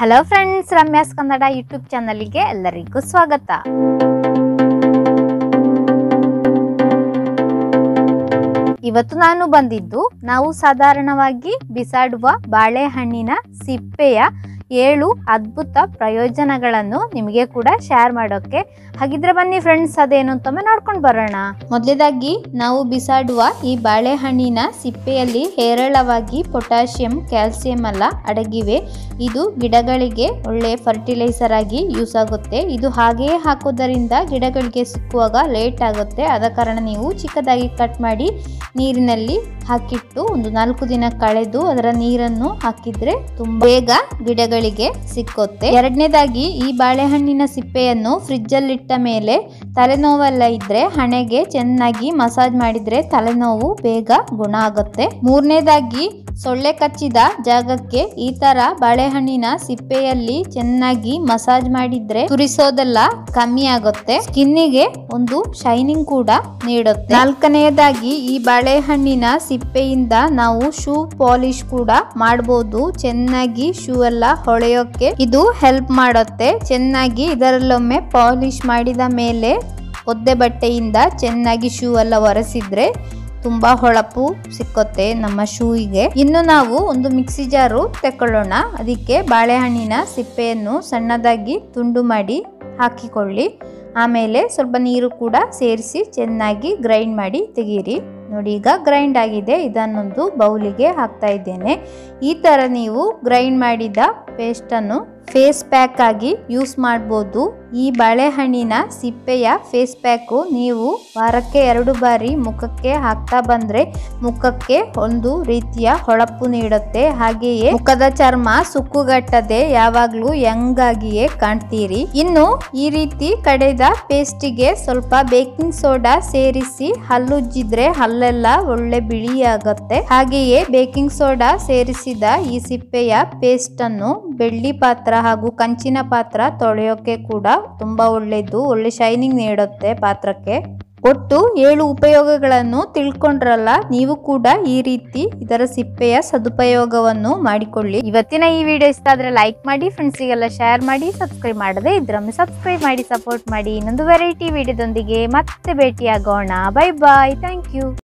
hello friends Ramya's Kannada YouTube ಚಾನಲ್ಗೆ ಎಲ್ಲರಿಗೂ ಸ್ವಾಗತ ಇವತ್ತು ನಾನು ಬಂದಿದ್ದು ನಾವು ಸಾಧಾರಣವಾಗಿ ಬಿಸಾಡುವ ಬಾಳೆಹಣ್ಣಿನ ಸಿಪ್ಪೆಯ ಏಳು ಅದ್ಭುತ ಪ್ರಯೋಜನಗಳನ್ನು ನಿಮಗೆ ಕೂಡ ಶೇರ್ ಮಾಡೋಕೆ ಹಾಗಿದ್ರೆ ಬನ್ನಿ ಫ್ರೆಂಡ್ಸ್ ಅದೇನು ಅಂತ ನೋಡ್ಕೊಂಡು ಬರೋಣ ಮೊದಲೇದಾಗಿ ನಾವು ಬಿಸಾಡುವ ಈ ಬಾಳೆಹಣ್ಣಿನ ಸಿಪ್ಪೆಯಲ್ಲಿ ಹೇರಳವಾಗಿ ಪೊಟ್ಯಾಷಿಯಂ ಕ್ಯಾಲ್ಸಿಯಂ ಎಲ್ಲ ಅಡಗಿವೆ ಇದು ಗಿಡಗಳಿಗೆ ಒಳ್ಳೆ ಫರ್ಟಿಲೈಸರ್ ಆಗಿ ಯೂಸ್ ಆಗುತ್ತೆ ಇದು ಹಾಗೆಯೇ ಹಾಕೋದರಿಂದ ಗಿಡಗಳಿಗೆ ಸಿಕ್ಕುವಾಗ ಲೇಟ್ ಆಗುತ್ತೆ ಆದ ಕಾರಣ ನೀವು ಚಿಕ್ಕದಾಗಿ ಕಟ್ ಮಾಡಿ ನೀರಿನಲ್ಲಿ ಹಾಕಿಟ್ಟು ಒಂದು ನಾಲ್ಕು ದಿನ ಕಳೆದು ಅದರ ನೀರನ್ನು ಹಾಕಿದ್ರೆ ತುಂಬ ಬೇಗ ಗಿಡಗಳಿಗೆ ಸಿಕ್ಕುತ್ತೆ ಎರಡನೇದಾಗಿ ಈ ಬಾಳೆಹಣ್ಣಿನ ಸಿಪ್ಪೆಯನ್ನು ಫ್ರಿಜ್ ಅಲ್ಲಿ ಇಟ್ಟ ಮೇಲೆ ತಲೆನೋವೆಲ್ಲ ಇದ್ರೆ ಹಣೆಗೆ ಚೆನ್ನಾಗಿ ಮಸಾಜ್ ಮಾಡಿದ್ರೆ ತಲೆನೋವು ಬೇಗ ಗುಣ ಆಗುತ್ತೆ ಮೂರನೇದಾಗಿ ಸೊಳ್ಳೆ ಕಚ್ಚಿದ ಜಾಗಕ್ಕೆ ಈ ತರ ಬಾಳೆಹಣ್ಣಿನ ಸಿಪ್ಪೆಯಲ್ಲಿ ಚೆನ್ನಾಗಿ ಮಸಾಜ್ ಮಾಡಿದ್ರೆ ತುರಿಸೋದೆಲ್ಲ ಕಮ್ಮಿ ಆಗುತ್ತೆ ಸ್ಕಿನ್ನಿಗೆ ಒಂದು ಶೈನಿಂಗ್ ಕೂಡ ನೀಡುತ್ತೆ ನಾಲ್ಕನೆಯದಾಗಿ ಈ ಬಾಳೆಹಣ್ಣಿನ ಸಿಪ್ಪೆಯಿಂದ ನಾವು ಶೂ ಪಾಲಿಶ್ ಕೂಡ ಮಾಡಬಹುದು ಚೆನ್ನಾಗಿ ಶೂ ಎಲ್ಲ ಹೊಳೆಯೋಕೆ ಇದು ಹೆಲ್ಪ್ ಮಾಡುತ್ತೆ ಚೆನ್ನಾಗಿ ಇದರಲ್ಲೊಮ್ಮೆ ಪಾಲಿಶ್ ಮಾಡಿದ ಮೇಲೆ ಒದ್ದೆ ಬಟ್ಟೆಯಿಂದ ಚೆನ್ನಾಗಿ ಶೂ ಎಲ್ಲ ಒರೆಸಿದ್ರೆ ತುಂಬಾ ಹೊಳಪು ಸಿಕ್ಕುತ್ತೆ ನಮ್ಮ ಶೂಯಿಗೆ ಇನ್ನು ನಾವು ಒಂದು ಮಿಕ್ಸಿ ಜಾರು ತೆಕ್ಕೊಳ್ಳೋಣ ಅದಕ್ಕೆ ಬಾಳೆಹಣ್ಣಿನ ಸಿಪ್ಪೆಯನ್ನು ಸಣ್ಣದಾಗಿ ತುಂಡು ಮಾಡಿ ಹಾಕಿಕೊಳ್ಳಿ ಆಮೇಲೆ ಸ್ವಲ್ಪ ನೀರು ಕೂಡ ಸೇರಿಸಿ ಚೆನ್ನಾಗಿ ಗ್ರೈಂಡ್ ಮಾಡಿ ತೆಗೀರಿ ನೋಡಿ ಈಗ ಗ್ರೈಂಡ್ ಆಗಿದೆ ಇದನ್ನೊಂದು ಬೌಲಿಗೆ ಹಾಕ್ತಾ ಇದ್ದೇನೆ ಈ ಥರ ನೀವು ಗ್ರೈಂಡ್ ಮಾಡಿದ ಪೇಸ್ಟನ್ನು ಫೇಸ್ ಪ್ಯಾಕ್ ಆಗಿ ಯೂಸ್ ಮಾಡ್ಬೋದು ಈ ಬಾಳೆಹಣ್ಣಿನ ಸಿಪ್ಪೆಯ ಫೇಸ್ ಪ್ಯಾಕು ನೀವು ವಾರಕ್ಕೆ ಎರಡು ಬಾರಿ ಮುಖಕ್ಕೆ ಹಾಕ್ತಾ ಬಂದ್ರೆ ಮುಖಕ್ಕೆ ಒಂದು ರೀತಿಯ ಹೊಳಪು ನೀಡುತ್ತೆ ಹಾಗೆಯೇ ಮುಖದ ಚರ್ಮ ಸುಕ್ಕುಗಟ್ಟದೆ ಯಾವಾಗ್ಲೂ ಯಂಗ್ ಆಗಿಯೇ ಕಾಣ್ತೀರಿ ಇನ್ನು ಈ ರೀತಿ ಕಡೆದ ಪೇಸ್ಟಿಗೆ ಸ್ವಲ್ಪ ಬೇಕಿಂಗ್ ಸೋಡಾ ಸೇರಿಸಿ ಹಲ್ಲುಜ್ಜಿದ್ರೆ ಹಲ್ಲೆಲ್ಲ ಒಳ್ಳೆ ಬಿಳಿಯಾಗುತ್ತೆ ಹಾಗೆಯೇ ಬೇಕಿಂಗ್ ಸೋಡಾ ಸೇರಿಸಿದ ಈ ಸಿಪ್ಪೆಯ ಪೇಸ್ಟ್ ಅನ್ನು ಬೆಳ್ಳಿ ಪಾತ್ರ ಹಾಗೂ ಕಂಚಿನ ಪಾತ್ರ ತೊಳೆಯೋಕೆ ಕೂಡ ತುಂಬಾ ಒಳ್ಳೆಯದು ಒಳ್ಳೆ ಶೈನಿಂಗ್ ನೀಡುತ್ತೆ ಪಾತ್ರಕ್ಕೆ ಒಟ್ಟು ಏಳು ಉಪಯೋಗಗಳನ್ನು ತಿಳ್ಕೊಂಡ್ರಲ್ಲ ನೀವು ಕೂಡ ಈ ರೀತಿ ಇದರ ಸಿಪ್ಪೆಯ ಸದುಪಯೋಗವನ್ನು ಮಾಡಿಕೊಳ್ಳಿ ಇವತ್ತಿನ ಈ ವಿಡಿಯೋ ಇಷ್ಟ ಆದ್ರೆ ಲೈಕ್ ಮಾಡಿ ಫ್ರೆಂಡ್ಸಿಗೆಲ್ಲ ಶೇರ್ ಮಾಡಿ ಸಬ್ಸ್ಕ್ರೈಬ್ ಮಾಡದೆ ಇದ್ರೊಮ್ಮೆ ಸಬ್ಸ್ಕ್ರೈಬ್ ಮಾಡಿ ಸಪೋರ್ಟ್ ಮಾಡಿ ಇನ್ನೊಂದು ವೆರೈಟಿ ವಿಡಿಯೋದೊಂದಿಗೆ ಮತ್ತೆ ಭೇಟಿಯಾಗೋಣ ಬೈ ಬಾಯ್ ಥ್ಯಾಂಕ್ ಯು